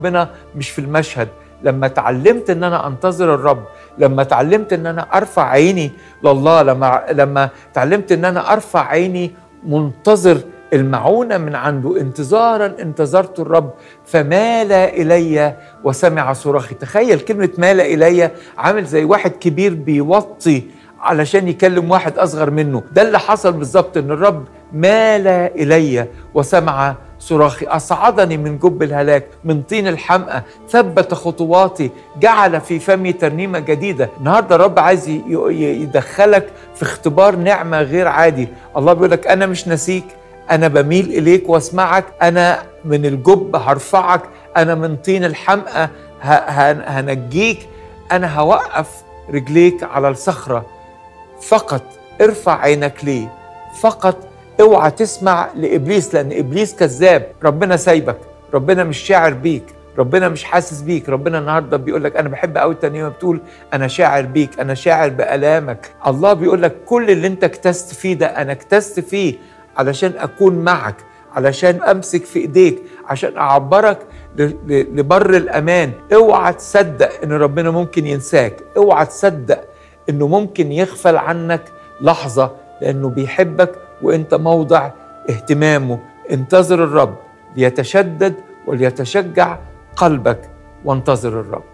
ربنا مش في المشهد لما اتعلمت ان انا انتظر الرب لما اتعلمت ان انا ارفع عيني لله لما لما اتعلمت ان انا ارفع عيني منتظر المعونه من عنده انتظارا انتظرت الرب فمال الي وسمع صراخي تخيل كلمه مال الي عامل زي واحد كبير بيوطي علشان يكلم واحد اصغر منه ده اللي حصل بالظبط ان الرب مال الي وسمع صراخي اصعدني من جب الهلاك من طين الحمقى ثبت خطواتي جعل في فمي ترنيمه جديده النهارده الرب عايز ي- ي- يدخلك في اختبار نعمه غير عادي الله بيقول لك انا مش ناسيك انا بميل اليك واسمعك انا من الجب هرفعك انا من طين الحمقى ه- ه- هنجيك انا هوقف رجليك على الصخره فقط ارفع عينك ليه فقط اوعى تسمع لابليس لان ابليس كذاب ربنا سايبك ربنا مش شاعر بيك ربنا مش حاسس بيك ربنا النهارده بيقول لك انا بحب قوي الترنيمه بتقول انا شاعر بيك انا شاعر بالامك الله بيقول لك كل اللي انت اكتست فيه ده انا اكتست فيه علشان اكون معك علشان امسك في ايديك عشان اعبرك ل- ل- لبر الامان اوعى تصدق ان ربنا ممكن ينساك اوعى تصدق انه ممكن يغفل عنك لحظه لانه بيحبك وانت موضع اهتمامه انتظر الرب ليتشدد وليتشجع قلبك وانتظر الرب